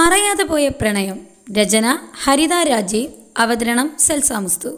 പറയാതെ പോയ പ്രണയം രചന ഹരിത രാജീവ് അവതരണം സെൽസാമുസ്തു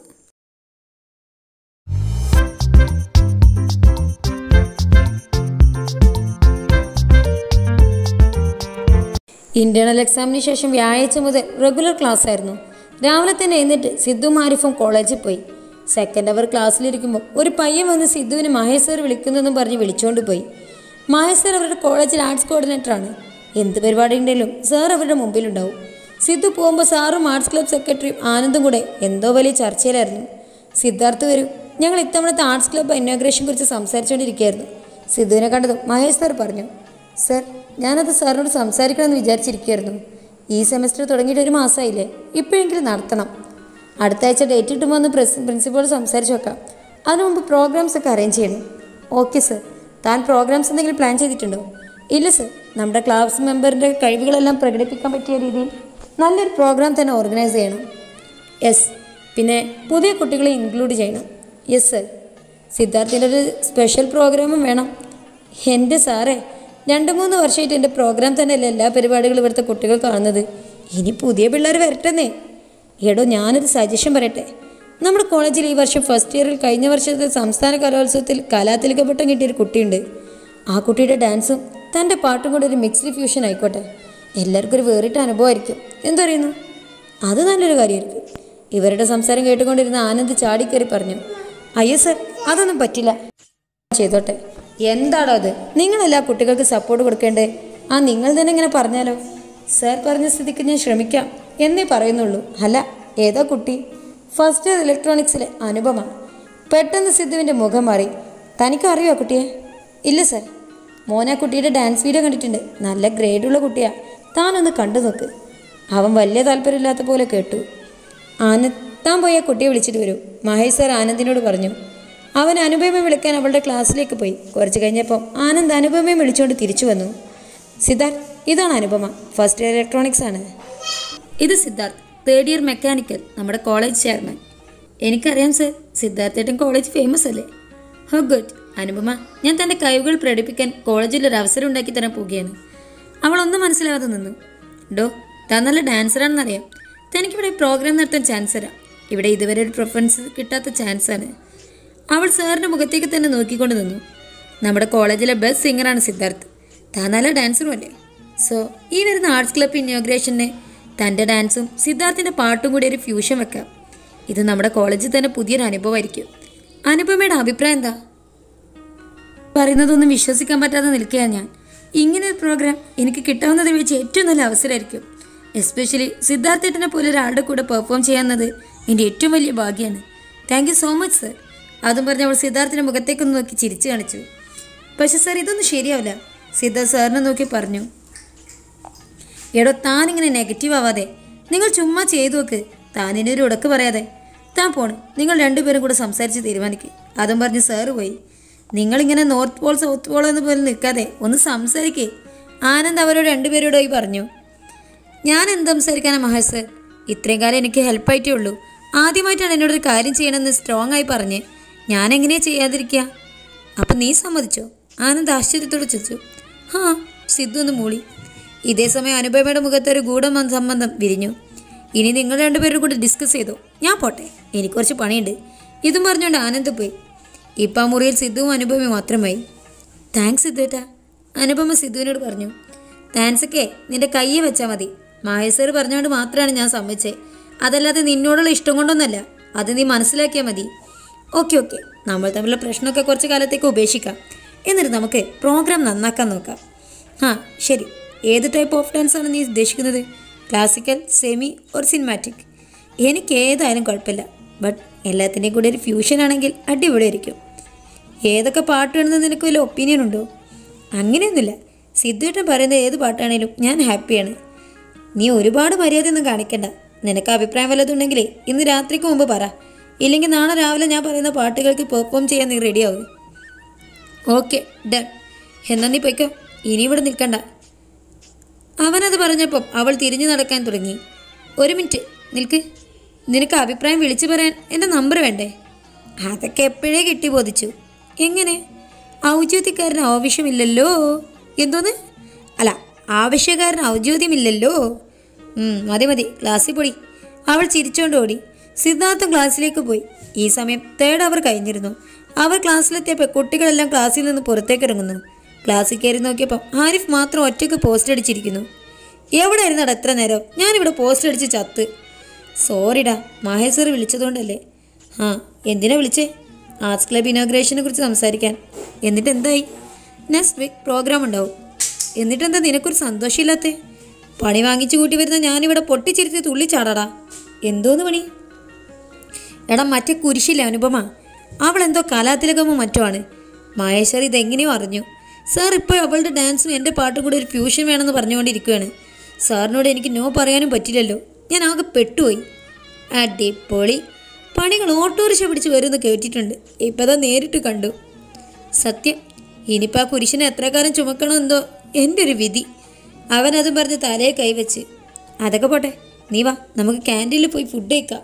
ഇന്റേണൽ എക്സാമിന് ശേഷം വ്യാഴാഴ്ച മുതൽ റെഗുലർ ക്ലാസ് ആയിരുന്നു രാവിലെ തന്നെ എഴുന്നിട്ട് സിദ്ധു മാരിഫും കോളേജിൽ പോയി സെക്കൻഡ് അവർ ക്ലാസ്സിലിരിക്കുമ്പോൾ ഒരു പയ്യൻ വന്ന് സിദ്ധുവിനെ മഹേഷ് സർ വിളിക്കുന്നെന്നും പറഞ്ഞ് വിളിച്ചുകൊണ്ട് പോയി മഹേഷ് സർ അവരുടെ കോളേജിൽ ആർട്സ് കോർഡിനേറ്ററാണ് എന്ത് പരിപാടി ഉണ്ടെങ്കിലും സാർ അവരുടെ മുമ്പിലുണ്ടാവും സിദ്ധു പോകുമ്പോൾ സാറും ആർട്സ് ക്ലബ് സെക്രട്ടറിയും ആനന്ദും കൂടെ എന്തോ വലിയ ചർച്ചയിലായിരുന്നു സിദ്ധാർത്ഥ് വരൂ ഞങ്ങൾ ഇത്തവണത്തെ ആർട്സ് ക്ലബ് ഇന്നോഗ്രേഷൻ കുറിച്ച് സംസാരിച്ചുകൊണ്ടിരിക്കുകയായിരുന്നു സിദ്ധുവിനെ കണ്ടതും മഹേഷ് സാർ പറഞ്ഞു സർ ഞാനത് സാറിനോട് സംസാരിക്കണമെന്ന് വിചാരിച്ചിരിക്കുകയായിരുന്നു ഈ സെമസ്റ്റർ തുടങ്ങിയിട്ട് ഒരു മാസമായില്ലേ ഇപ്പോഴെങ്കിലും നടത്തണം അടുത്ത ആഴ്ച ഡേറ്റ് കിട്ടുമ്പോൾ ഒന്ന് പ്രസ് പ്രിൻസിപ്പളോട് സംസാരിച്ച് വെക്കാം അതിനു മുമ്പ് പ്രോഗ്രാംസ് ഒക്കെ അറേഞ്ച് ചെയ്യണം ഓക്കെ സർ താൻ പ്രോഗ്രാംസ് എന്തെങ്കിലും പ്ലാൻ ചെയ്തിട്ടുണ്ടോ ഇല്ല സർ നമ്മുടെ ക്ലാസ് മെമ്പറിൻ്റെ കഴിവുകളെല്ലാം പ്രകടിപ്പിക്കാൻ പറ്റിയ രീതിയിൽ നല്ലൊരു പ്രോഗ്രാം തന്നെ ഓർഗനൈസ് ചെയ്യണം യെസ് പിന്നെ പുതിയ കുട്ടികളെ ഇൻക്ലൂഡ് ചെയ്യണം യെസ് സർ സിദ്ധാർത്ഥിൻ്റെ ഒരു സ്പെഷ്യൽ പ്രോഗ്രാമും വേണം എൻ്റെ സാറേ രണ്ട് മൂന്ന് വർഷമായിട്ട് എൻ്റെ പ്രോഗ്രാം തന്നെയല്ലേ എല്ലാ പരിപാടികളും ഇവിടുത്തെ കുട്ടികൾ കാണുന്നത് ഇനി പുതിയ പിള്ളേർ വരട്ടെന്നേ എടോ ഞാനൊരു സജഷൻ പറയട്ടെ നമ്മുടെ കോളേജിൽ ഈ വർഷം ഫസ്റ്റ് ഇയറിൽ കഴിഞ്ഞ വർഷത്തെ സംസ്ഥാന കലോത്സവത്തിൽ കലാതിലക പട്ടം കിട്ടിയൊരു കുട്ടിയുണ്ട് ആ കുട്ടിയുടെ ഡാൻസും തൻ്റെ പാട്ടും കൂടെ ഒരു മിക്സ്ഡ് ഫ്യൂഷൻ ആയിക്കോട്ടെ എല്ലാവർക്കും ഒരു വേറിട്ട അനുഭവമായിരിക്കും എന്തറിയുന്നു അത് നല്ലൊരു കാര്യമായിരിക്കും ഇവരുടെ സംസാരം കേട്ടുകൊണ്ടിരുന്ന ആനന്ദ് ചാടിക്കയറി പറഞ്ഞു അയ്യോ സർ അതൊന്നും പറ്റില്ല ചെയ്തോട്ടെ എന്താടോ അത് നിങ്ങളല്ല കുട്ടികൾക്ക് സപ്പോർട്ട് കൊടുക്കേണ്ടേ ആ നിങ്ങൾ തന്നെ ഇങ്ങനെ പറഞ്ഞാലോ സാർ പറഞ്ഞ സ്ഥിതിക്ക് ഞാൻ ശ്രമിക്കാം എന്നേ പറയുന്നുള്ളൂ അല്ല ഏതാ കുട്ടി ഫസ്റ്റ് ഇയർ ഇലക്ട്രോണിക്സിലെ അനുപമ പെട്ടെന്ന് സിദ്ധുവിൻ്റെ മുഖം മാറി തനിക്ക് അറിയോ കുട്ടിയെ ഇല്ല സർ മോന കുട്ടിയുടെ ഡാൻസ് വീഡിയോ കണ്ടിട്ടുണ്ട് നല്ല ഗ്രേഡുള്ള കുട്ടിയാ താനൊന്ന് കണ്ടു നോക്ക് അവൻ വലിയ താല്പര്യമില്ലാത്ത പോലെ കേട്ടു ആനന്ദ് താൻ പോയി ആ കുട്ടിയെ വിളിച്ചിട്ട് വരൂ മഹേഷ് സാർ ആനന്ദിനോട് പറഞ്ഞു അവൻ അനുപമയെ വിളിക്കാൻ അവളുടെ ക്ലാസ്സിലേക്ക് പോയി കുറച്ച് കഴിഞ്ഞപ്പോൾ ആനന്ദ് അനുപമയെ വിളിച്ചുകൊണ്ട് തിരിച്ചു വന്നു സിദ്ധാർത്ഥ് ഇതാണ് അനുപമ ഫസ്റ്റ് ഇയർ ഇലക്ട്രോണിക്സ് ആണ് ഇത് സിദ്ധാർത്ഥ് തേർഡ് ഇയർ മെക്കാനിക്കൽ നമ്മുടെ കോളേജ് ചെയർമാൻ എനിക്കറിയാം സർ സിദ്ധാർത്ഥേട്ടൻ കോളേജ് ഫേമസ് അല്ലേ ഹോ ഗുഡ് അനുപമ ഞാൻ തൻ്റെ കഴിവുകൾ പ്രകടിപ്പിക്കാൻ കോളേജിൽ ഒരു അവസരം ഉണ്ടാക്കി തരാൻ പോവുകയാണ് അവളൊന്നും മനസ്സിലാവാതെ നിന്നു ഡോ താൻ നല്ല ഡാൻസറാണെന്നറിയാം തനിക്കിവിടെ പ്രോഗ്രാം നടത്താൻ ചാൻസ് തരാം ഇവിടെ ഇതുവരെ ഒരു പ്രിഫറൻസ് കിട്ടാത്ത ചാൻസാണ് അവൾ സാറിൻ്റെ മുഖത്തേക്ക് തന്നെ നോക്കിക്കൊണ്ട് നിന്നു നമ്മുടെ കോളേജിലെ ബെസ്റ്റ് സിംഗറാണ് സിദ്ധാർത്ഥ് താൻ നല്ല ഡാൻസറും അല്ലേ സോ ഈ വരുന്ന ആർട്സ് ക്ലബ് ഇന്നോഗ്രേഷന് തൻ്റെ ഡാൻസും സിദ്ധാർത്ഥിൻ്റെ പാട്ടും കൂടി ഒരു ഫ്യൂഷൻ വെക്കാം ഇത് നമ്മുടെ കോളേജിൽ തന്നെ പുതിയൊരു അനുഭവമായിരിക്കും അനുപമയുടെ അഭിപ്രായം എന്താ പറയുന്നതൊന്നും വിശ്വസിക്കാൻ പറ്റാതെ നിൽക്കുകയാണ് ഞാൻ ഇങ്ങനെ ഒരു പ്രോഗ്രാം എനിക്ക് കിട്ടാവുന്നതിൽ വെച്ച് ഏറ്റവും നല്ല അവസരമായിരിക്കും എസ്പെഷ്യലി സിദ്ധാർത്ഥേട്ടനെ പോലെ ഒരാളുടെ കൂടെ പെർഫോം ചെയ്യാവുന്നത് എൻ്റെ ഏറ്റവും വലിയ ഭാഗ്യമാണ് thank you so much sir അതും പറഞ്ഞ് അവൾ സിദ്ധാർത്ഥിൻ്റെ മുഖത്തേക്കൊന്ന് നോക്കി ചിരിച്ചു കാണിച്ചു പക്ഷെ സർ ഇതൊന്നും ശരിയാവില്ല സിദ്ധാർത്ഥ് സാറിനെ നോക്കി പറഞ്ഞു എടോ താനിങ്ങനെ നെഗറ്റീവ് ആവാതെ നിങ്ങൾ ചുമ്മാ ചെയ്തു നോക്ക് താനിനെ ഒരു ഉടക്ക് പറയാതെ താൻ പോണ് നിങ്ങൾ രണ്ടുപേരും കൂടെ സംസാരിച്ച് തീരുമാനിക്കും അതും പറഞ്ഞ് സാറ് പോയി നിങ്ങളിങ്ങനെ നോർത്ത് പോൾ സൗത്ത് പോൾ എന്ന് പോലെ നിൽക്കാതെ ഒന്ന് സംസാരിക്കേ ആനന്ദ് അവരോട് രണ്ടുപേരോടായി പറഞ്ഞു ഞാൻ എന്ത് സംസാരിക്കാനാ മഹേഷ് സർ ഇത്രയും കാലം എനിക്ക് ഹെൽപ്പായിട്ടേ ഉള്ളൂ ആദ്യമായിട്ടാണ് എന്നോടൊരു കാര്യം ചെയ്യണമെന്ന് സ്ട്രോങ് ആയി പറഞ്ഞ് ഞാൻ എങ്ങനെയാ ചെയ്യാതിരിക്കുക അപ്പം നീ സമ്മതിച്ചോ ആനന്ദ് ആശ്ചര്യത്തോടെ ചോദിച്ചു ഹാ സിദ്ധു ഒന്ന് മൂളി ഇതേ സമയം അനുപമയുടെ മുഖത്ത് ഒരു ഗൂഢ സംബന്ധം വിരിഞ്ഞു ഇനി നിങ്ങൾ രണ്ടുപേരും കൂടി ഡിസ്കസ് ചെയ്തോ ഞാൻ പോട്ടെ എനിക്ക് കുറച്ച് പണിയുണ്ട് ഇതും പറഞ്ഞുകൊണ്ട് ആനന്ദ് പോയി ഇപ്പം ആ മുറിയിൽ സിദ്ധുവും അനുപമയും മാത്രമായി താങ്ക്സ് സിദ്ധുവേട്ടാ അനുപമ സിദ്ധുവിനോട് പറഞ്ഞു താങ്ക്സ് ഒക്കെ നിന്റെ കയ്യെ വെച്ചാൽ മതി മാഹേശ്വർ പറഞ്ഞുകൊണ്ട് മാത്രമാണ് ഞാൻ സമ്മതിച്ചത് അതല്ലാതെ നിന്നോടുള്ള ഇഷ്ടം കൊണ്ടൊന്നല്ല അത് നീ മനസ്സിലാക്കിയാൽ മതി ഓക്കെ ഓക്കെ നമ്മൾ തമ്മിലുള്ള പ്രശ്നമൊക്കെ കുറച്ച് കാലത്തേക്ക് ഉപേക്ഷിക്കാം എന്നിട്ട് നമുക്ക് പ്രോഗ്രാം നന്നാക്കാൻ നോക്കാം ആ ശരി ഏത് ടൈപ്പ് ഓഫ് ഡാൻസ് ആണ് നീ ഉദ്ദേശിക്കുന്നത് ക്ലാസിക്കൽ സെമി ഓർ സിനിമാറ്റിക് എനിക്ക് ഏതായാലും കുഴപ്പമില്ല ബട്ട് എല്ലാത്തിൻ്റെയും കൂടെ ഒരു ഫ്യൂഷൻ ആണെങ്കിൽ അടിപൊളിയായിരിക്കും ഏതൊക്കെ പാട്ട് വേണമെന്ന് നിനക്ക് വല്ല ഒപ്പീനിയൻ ഉണ്ടോ അങ്ങനെയൊന്നുമില്ല സിദ്ധുവേട്ടൻ പറയുന്ന ഏത് പാട്ടാണേലും ഞാൻ ഹാപ്പിയാണ് നീ ഒരുപാട് മര്യാദയൊന്നും കാണിക്കണ്ട നിനക്ക് അഭിപ്രായം വല്ലതുണ്ടെങ്കിലേ ഇന്ന് രാത്രിക്ക് മുമ്പ് പറ ഇല്ലെങ്കിൽ നാളെ രാവിലെ ഞാൻ പറയുന്ന പാട്ടുകൾക്ക് പെർഫോം ചെയ്യാൻ നീ റെഡിയാവും ഓക്കെ ഡൺ എന്നാ നീ പൊയ്ക്കോ ഇനി ഇവിടെ നിൽക്കണ്ട അവനത് പറഞ്ഞപ്പം അവൾ തിരിഞ്ഞു നടക്കാൻ തുടങ്ങി ഒരു മിനിറ്റ് നിൽക്ക് നിനക്ക് അഭിപ്രായം വിളിച്ചു പറയാൻ എൻ്റെ നമ്പർ വേണ്ടേ അതൊക്കെ എപ്പോഴേ കിട്ടി ബോധിച്ചു എങ്ങനെ ഔദ്യോഗികക്കാരന് ആവശ്യമില്ലല്ലോ എന്തോന്ന് അല്ല ആവശ്യക്കാരന് ഔദ്യോഗികമില്ലല്ലോ ഉം, മതി മതി ക്ലാസ്സിൽ പൊടി അവൾ ചിരിച്ചോണ്ട് ഓടി സിദ്ധാർത്ഥം ക്ലാസ്സിലേക്ക് പോയി ഈ സമയം തേർഡ് അവർ കഴിഞ്ഞിരുന്നു അവർ ക്ലാസ്സിലെത്തിയപ്പോൾ കുട്ടികളെല്ലാം ക്ലാസ്സിൽ നിന്ന് പുറത്തേക്ക് ഇറങ്ങുന്നു ക്ലാസ്സിൽ കയറി നോക്കിയപ്പോൾ ആരിഫ് മാത്രം ഒറ്റയ്ക്ക് പോസ്റ്റ് അടിച്ചിരിക്കുന്നു എവിടെ ആയിരുന്നടാ എത്ര നേരം ഞാനിവിടെ പോസ്റ്റ് അടിച്ച് ചത്ത് സോറിടാ മഹേഷ് സർ വിളിച്ചതുകൊണ്ടല്ലേ ആ എന്തിനാ വിളിച്ചേ ആർട്സ് ക്ലബ് ഇനോഗ്രേഷനെ കുറിച്ച് സംസാരിക്കാൻ എന്നിട്ട് എന്തായി നെക്സ്റ്റ് വീക്ക് പ്രോഗ്രാം ഉണ്ടാവും എന്നിട്ടെന്താ നിനക്കൊരു സന്തോഷമില്ലാത്തേ പണി വാങ്ങിച്ചു കൂട്ടി വരുന്ന ഞാനിവിടെ പൊട്ടിച്ചിരുത്തി തുള്ളിച്ചാടാടാ എന്തോന്ന് പണി എടാ മറ്റേ കുരിശില്ലേ അനുപമ അവൾ എന്തോ കലാതിലകമോ മറ്റോ ആണ് മഹേശ്വർ ഇതെങ്ങനെയോ അറിഞ്ഞു സാർ ഇപ്പോൾ അവളുടെ ഡാൻസും എൻ്റെ പാട്ടും കൂടെ ഒരു ഫ്യൂഷൻ വേണമെന്ന് പറഞ്ഞുകൊണ്ടിരിക്കുകയാണ് സാറിനോട് എനിക്ക് നോ പറയാനും പറ്റില്ലല്ലോ ഞാൻ ആകെ പെട്ടുപോയി അടിപൊളി പണികൾ ഓട്ടോറിക്ഷ പിടിച്ച് വരുമെന്ന് കേട്ടിട്ടുണ്ട് ഇപ്പതാ നേരിട്ട് കണ്ടു സത്യം ഇനിയിപ്പോൾ ആ കുരിശിനെ എത്ര കാലം ചുമക്കണമെന്തോ എൻ്റെ ഒരു വിധി അവനതും പറഞ്ഞ് തലയെ കൈവച്ച് അതൊക്കെ പോട്ടെ നീ വാ നമുക്ക് ക്യാൻറ്റീനിൽ പോയി ഫുഡ് കഴിക്കാം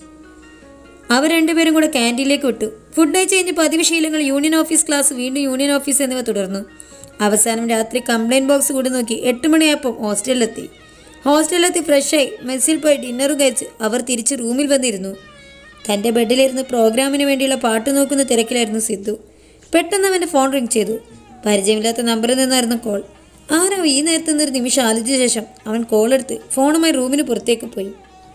അവർ രണ്ടുപേരും കൂടെ ക്യാൻറ്റീനിലേക്ക് വിട്ടു ഫുഡ് കഴിച്ച് കഴിഞ്ഞ് പതിവ് ശീലങ്ങൾ യൂണിയൻ ഓഫീസ് ക്ലാസ് വീണ്ടും യൂണിയൻ ഓഫീസ് എന്നിവ തുടർന്നു അവസാനം രാത്രി കംപ്ലൈൻറ്റ് ബോക്സ് കൂടി നോക്കി എട്ട് മണിയായപ്പോൾ ഹോസ്റ്റലിലെത്തി ഹോസ്റ്റലിലെത്തി ഫ്രഷായി മെസ്സിൽ പോയി ഡിന്നറും കഴിച്ച് അവർ തിരിച്ച് റൂമിൽ വന്നിരുന്നു തൻ്റെ ബെഡിലിരുന്ന് പ്രോഗ്രാമിന് വേണ്ടിയുള്ള പാട്ട് നോക്കുന്ന തിരക്കിലായിരുന്നു സിദ്ധു പെട്ടെന്ന് അവൻ്റെ ഫോൺ റിങ് ചെയ്തു പരിചയമില്ലാത്ത നമ്പറിൽ നിന്നായിരുന്നു കോൾ ആരോ ഈ നേരത്തെ നിന്നൊരു നിമിഷം ആലോചിച്ച ശേഷം അവൻ കോൾ എടുത്ത് ഫോണുമായി റൂമിന് പുറത്തേക്ക് പോയി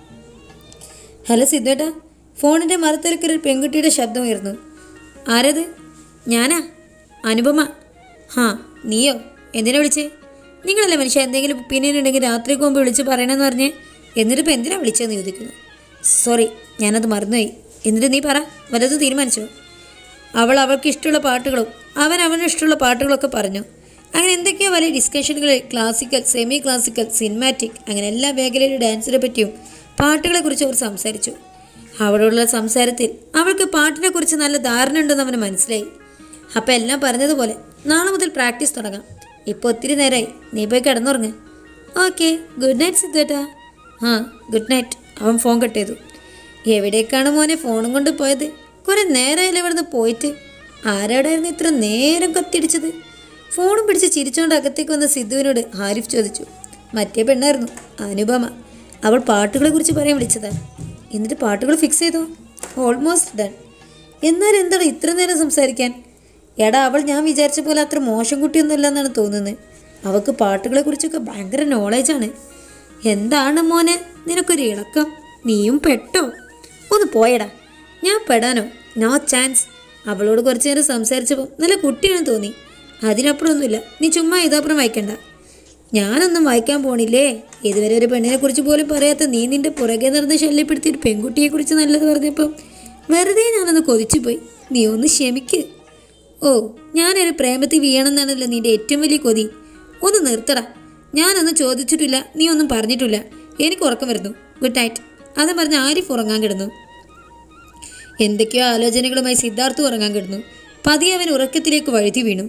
ഹലോ സിദ്ധേട്ടാ ഫോണിൻ്റെ മറുത്തലക്കൊരു പെൺകുട്ടിയുടെ ശബ്ദം ഉയർന്നു ആരത് ഞാനാ അനുപമ ഹാ നീയോ എന്തിനാ വിളിച്ചേ നിങ്ങളല്ലേ മനുഷ്യ എന്തെങ്കിലും ഒപ്പീനിയൻ ഉണ്ടെങ്കിൽ രാത്രിക്ക് മുമ്പ് വിളിച്ച് പറയണമെന്ന് പറഞ്ഞ് എന്നിട്ടിപ്പോൾ എന്തിനാ വിളിച്ചതെന്ന് ചോദിക്കുന്നു സോറി ഞാനത് മറന്നുപോയി എന്നിട്ട് നീ പറ വല്ലതും തീരുമാനിച്ചോ അവൾ അവൾക്ക് ഇഷ്ടമുള്ള പാട്ടുകളും അവൻ അവന് ഇഷ്ടമുള്ള പാട്ടുകളൊക്കെ പറഞ്ഞു അങ്ങനെ എന്തൊക്കെയോ വലിയ ഡിസ്കഷനുകളിൽ ക്ലാസിക്കൽ സെമി ക്ലാസിക്കൽ സിനിമാറ്റിക് അങ്ങനെ എല്ലാ മേഖലയിലെ ഡാൻസിനെ പറ്റിയും പാട്ടുകളെക്കുറിച്ച് അവർ സംസാരിച്ചു അവളോടുള്ള സംസാരത്തിൽ അവൾക്ക് പാട്ടിനെക്കുറിച്ച് നല്ല ധാരണ ഉണ്ടെന്ന് അവന് മനസ്സിലായി അപ്പം എല്ലാം പറഞ്ഞതുപോലെ നാളെ മുതൽ പ്രാക്ടീസ് തുടങ്ങാം ഇപ്പോൾ ഒത്തിരി നേരമായി നീ പോയി കിടന്നുറങ്ങ് ഓക്കെ ഗുഡ് നൈറ്റ് സിദ്ധേട്ടാ ആ ഗുഡ് നൈറ്റ് അവൻ ഫോൺ കട്ട് ചെയ്തു എവിടേക്കാണ് മോനെ ഫോണും കൊണ്ട് പോയത് കുറെ നേരമായില്ല ഇവിടുന്ന് പോയിട്ട് ആരാടായിരുന്നു ഇത്ര നേരം കത്തിടിച്ചത് ഫോണും പിടിച്ച് ചിരിച്ചുകൊണ്ട് അകത്തേക്ക് വന്ന സിദ്ധുവിനോട് ഹാരിഫ് ചോദിച്ചു മറ്റേ പെണ്ണായിരുന്നു അനുപമ അവൾ പാട്ടുകളെ കുറിച്ച് പറയാൻ വിളിച്ചതാ എന്നിട്ട് പാട്ടുകൾ ഫിക്സ് ചെയ്തോ ഓൾമോസ്റ്റ് ഡൺ എന്നാൽ എന്താണ് ഇത്ര നേരം സംസാരിക്കാൻ എടാ അവൾ ഞാൻ വിചാരിച്ച പോലെ അത്ര മോശം കുട്ടിയൊന്നുമല്ല എന്നാണ് തോന്നുന്നത് അവൾക്ക് പാട്ടുകളെ കുറിച്ചൊക്കെ ഭയങ്കര നോളേജാണ് എന്താണ് മോനെ നിനക്കൊരു ഇളക്കം നീയും പെട്ടോ ഒന്ന് പോയടാ ഞാൻ പെടാനോ നോ ചാൻസ് അവളോട് കുറച്ചു നേരം സംസാരിച്ചപ്പോൾ നല്ല കുട്ടിയാണെന്ന് തോന്നി അതിനപ്പുറമൊന്നുമില്ല നീ ചുമ്മാ ഇതപ്പുറം വായിക്കണ്ട ഞാനൊന്നും വായിക്കാൻ പോണില്ലേ ഇതുവരെ ഒരു പെണ്ണിനെ കുറിച്ച് പോലും പറയാത്ത നീ നിന്റെ പുറകെ നടന്ന് ശല്യപ്പെടുത്തിയ ഒരു പെൺകുട്ടിയെ കുറിച്ച് നല്ലത് പറഞ്ഞപ്പം വെറുതെ ഞാനൊന്ന് കൊതിച്ചു പോയി നീ ഒന്ന് ക്ഷമിക്ക് ഓ ഞാനൊരു പ്രേമത്തിൽ വീണമെന്നാണല്ലോ നിന്റെ ഏറ്റവും വലിയ കൊതി ഒന്ന് നിർത്തടാ ഞാനൊന്നും ചോദിച്ചിട്ടില്ല നീ ഒന്നും പറഞ്ഞിട്ടില്ല എനിക്ക് ഉറക്കം വരുന്നു ഗുഡ് നൈറ്റ് അതും പറഞ്ഞ് ആരിഫ് ഉറങ്ങാൻ കിടന്നു എന്തൊക്കെയോ ആലോചനകളുമായി സിദ്ധാർത്ഥ് ഉറങ്ങാൻ കിടന്നു പതിയെ അവൻ ഉറക്കത്തിലേക്ക് വഴുതി വീണു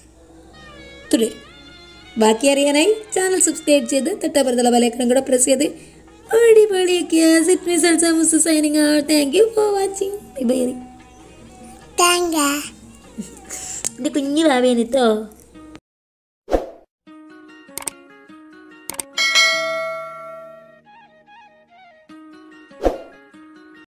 തുടരും ബാക്കി അറിയാനായി ചാനൽ സബ്സ്ക്രൈബ് ചെയ്ത് തൊട്ടപ്പുറത്തുള്ള ബലേക്കണം കൂടെ പ്രസ് ചെയ്ത് അടിപൊളിയൊക്കെ സൈനിങ് thank you for watching bye താങ്ക എൻ്റെ കുഞ്ഞു ഭാവിയാണ് കേട്ടോ